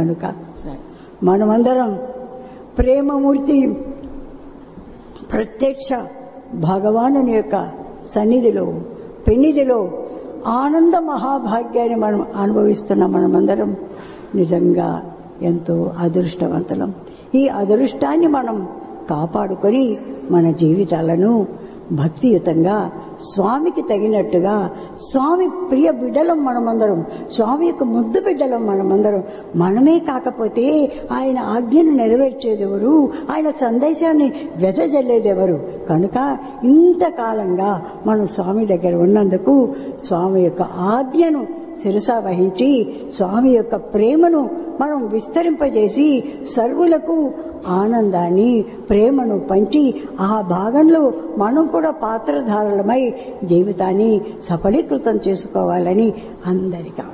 కనుక మనమందరం ప్రేమమూర్తి ప్రత్యక్ష భగవానుని యొక్క సన్నిధిలో పెన్నిధిలో ఆనంద మహాభాగ్యాన్ని మనం అనుభవిస్తున్న మనమందరం నిజంగా ఎంతో అదృష్టవంతులం ఈ అదృష్టాన్ని మనం కాపాడుకొని మన జీవితాలను భక్తియుతంగా స్వామికి తగినట్టుగా స్వామి ప్రియ బిడ్డలం మనమందరం స్వామి యొక్క ముద్దు బిడ్డలం మనమందరం మనమే కాకపోతే ఆయన ఆజ్ఞను నెరవేర్చేదెవరు ఆయన సందేశాన్ని వెదజల్లేదెవరు కనుక ఇంతకాలంగా మనం స్వామి దగ్గర ఉన్నందుకు స్వామి యొక్క ఆజ్ఞను శిరస వహించి స్వామి యొక్క ప్రేమను మనం విస్తరింపజేసి సర్వులకు ఆనందాన్ని ప్రేమను పంచి ఆ భాగంలో మనం కూడా పాత్రధారులమై జీవితాన్ని సఫలీకృతం చేసుకోవాలని అందరికీ